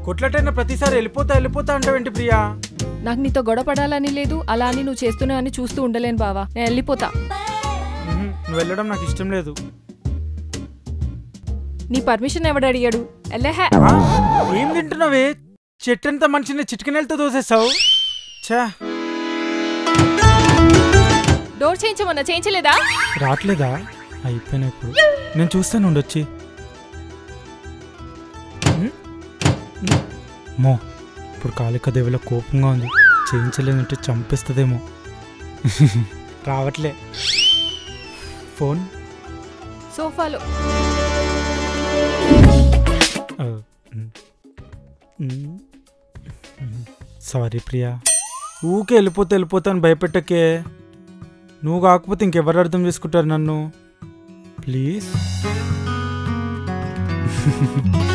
కొట్లాటైన ప్రతిసారి వెళ్ళిపోతా వెళ్ళిపోతా అంటావేంటి ప్రియా నాకు నీతో గొడవ పడాలని లేదు అలా అని నువ్వు చేస్తున్నావు అని చూస్తూ ఉండలేను బావా నేను వెళ్ళిపోతా ఉహుం, నువ్వు వెళ్ళడం నాకు ఇష్టం లేదు నీ పర్మిషన్ ఎవడు అడిగాడు ఎల్లహే ఆ? ఏం తింటున్నావే చెట్టంతా మనిషిని చిటికెనెలతో దోసేసావు ఛా డోర్ చేయించమన్నా చేయించలేదా రావట్లేదా అయిపోయినా ఇప్పుడు నేను చూస్తాను ఉండొచ్చి ఉమ్, ఉమ్. మో ఇప్పుడు కాళిక దేవుల కోపంగా ఉంది చేయించలేదంటే చంపేస్తుందేమో రావట్లే ఫోన్ సోఫాలో ఆ, ఉమ్, ఉమ్, ఉమ్. సారీ ప్రియా ఊకే వెళ్ళిపోతే వెళ్ళిపోతాను భయపెట్టకే నువ్వు కాకపోతే ఇంకెవరు అర్థం చేసుకుంటారు నన్ను ప్లీజ్